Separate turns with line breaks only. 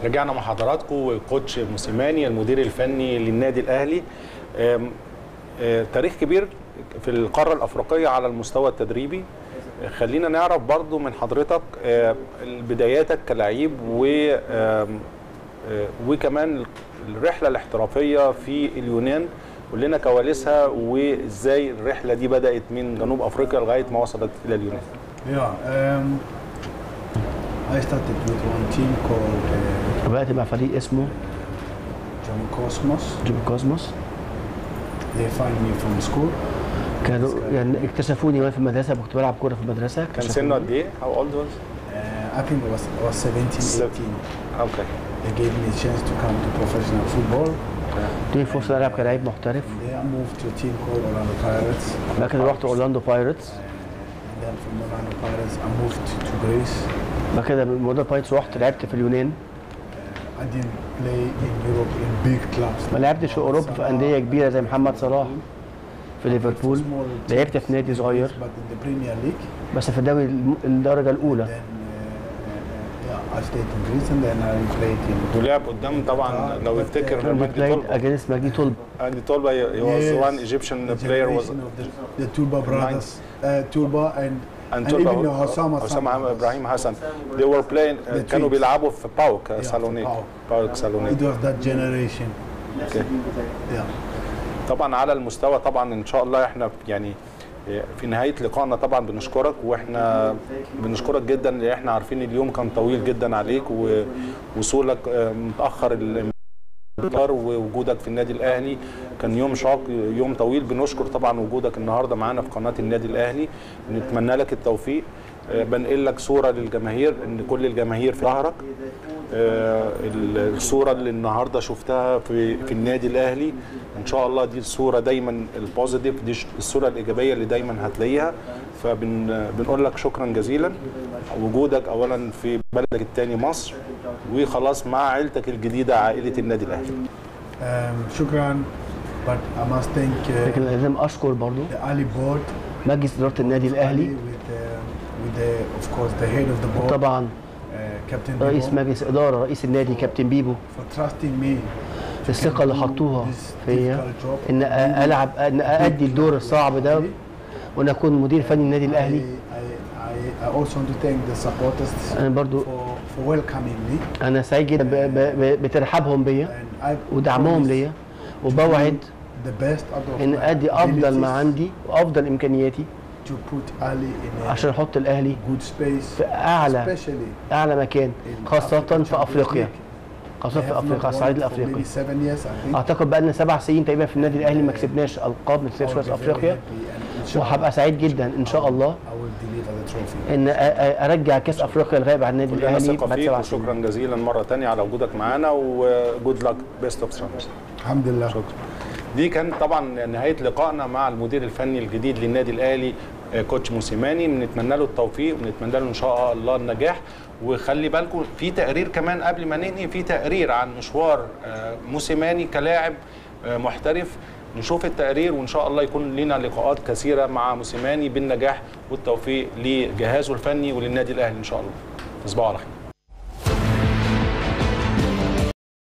رجعنا مع حضراتكم وكوتش موسيماني المدير الفني للنادي الاهلي آم، آه، تاريخ كبير في القاره الافريقيه على المستوى التدريبي آه، خلينا نعرف برضو من حضرتك آه، بداياتك كلاعب و آم، آه، وكمان الرحله الاحترافيه في اليونان قول لنا كواليسها وازاي الرحله دي بدات من جنوب افريقيا لغايه ما وصلت الى اليونان
Yeah, um, I started with one team called uh,
بدأت مع فريق اسمه
John Cosmos.
جيم كوزموس
They find me from school.
كانوا يعني اكتشفوني وانا في المدرسه كنت بلعب كوره في المدرسه
كان سنه قد ايه؟ How old was?
Uh, I think I was, I was 17,
Se-
18.
اوكي
They gave me a chance to come to professional football.
ادوني فرصه العب كلاعب محترف
And then I moved to a team called Orlando Pirates.
بعد كده رحت اورلاندو بايرتس
And then from Orlando Pirates, I moved to, to Greece.
بعد كده من موضوع بايرتس رحت لعبت في اليونان
I didn't play in Europe in big clubs.
ما لعبتش في اوروبا في انديه كبيره زي محمد صلاح في ليفربول لعبت في نادي صغير
But in the Premier League,
بس في الدوري الم- الدرجه
then
الاولى
uh, uh, yeah, I stayed in Greece and then I played in
ولعب قدام طبعا لو يفتكر
لما
مجدي
بلايد
طلبه
اجينست مجدي طلب
مجدي طلبه he was
Yes.
one Egyptian
the
player was
generation of the, the Tulba brothers, uh, Tulba and,
and
and
طلبه
even Hossam
حسام
Hassan.
ابراهيم حسن they were playing
The
كانوا
twins.
بيلعبوا في باوك
في
سالونيك
باوك.
باوك سالونيك
It was that generation.
Okay.
Yeah.
طبعا على المستوى طبعا ان شاء الله احنا يعني في نهايه لقائنا طبعا بنشكرك واحنا بنشكرك جدا لان احنا عارفين اليوم كان طويل جدا عليك ووصولك آه، متاخر الانذار ووجودك في النادي الاهلي كان يوم شاق يوم طويل بنشكر طبعا وجودك النهارده معانا في قناه النادي الاهلي نتمنى لك التوفيق آه، بنقل لك صوره للجماهير ان كل الجماهير في ظهرك آه، الصوره اللي النهارده شفتها في في النادي الاهلي ان شاء الله دي الصوره دايما البوزيتيف دي الصوره الايجابيه اللي دايما هتلاقيها فبنقول لك شكرا جزيلا وجودك اولا في بلدك الثاني مصر وخلاص مع عيلتك الجديده عائله النادي الاهلي
Um, shukran, but I must thank uh,
لكن لازم اشكر برضو
the Ali board,
مجلس اداره النادي
Ali
الاهلي
with, uh, with the, of course, the head of the board,
طبعا
uh, Captain
رئيس
Bibo,
مجلس اداره رئيس النادي كابتن بيبو
for trusting me
في الثقه اللي حطوها
this
فيا
difficult job.
ان أ- العب ان اادي الدور الصعب ده وان اكون مدير فني النادي
I,
الاهلي
I, I, I also want to thank the supporters
انا برضو
for, for welcoming me.
انا سعيد جدا ب- ب- ب- بترحابهم بيا
And I
ودعمهم
promise
ليا وبوعد
the best out of
ان
my
ادي افضل ما
abilities
عندي وافضل امكانياتي
to put Ali in a
عشان احط الاهلي
good space,
في اعلى
especially
اعلى مكان
in
خاصه
African
في
Champions
افريقيا
League.
خاصه
They
في
have not
افريقيا على
won
الصعيد
it for
الافريقي
maybe seven years, I think.
اعتقد بقى لنا سبع سنين تقريبا في النادي الاهلي ما كسبناش القاب ما كسبناش
I will
كاس
be very
افريقيا
happy and inshallah
وهبقى سعيد جدا ان شاء الله
I will deliver the trophy.
ان أ- أ- ارجع كاس افريقيا الغائب عن النادي
كلنا
الاهلي
ثقه
بعد
فيك
سبع سنين
وشكرا جزيلا مره تانية على وجودك معانا وجود لك بيست اوف سترونجز
الحمد لله.
شكرا دي كانت طبعا نهايه لقائنا مع المدير الفني الجديد للنادي الاهلي آه، كوتش موسيماني بنتمنى له التوفيق ونتمنى له ان شاء الله النجاح وخلي بالكم في تقرير كمان قبل ما ننهي في تقرير عن مشوار آه، موسيماني كلاعب آه، محترف نشوف التقرير وان شاء الله يكون لنا لقاءات كثيره مع موسيماني بالنجاح والتوفيق لجهازه الفني وللنادي الاهلي ان شاء الله تصبحوا على خير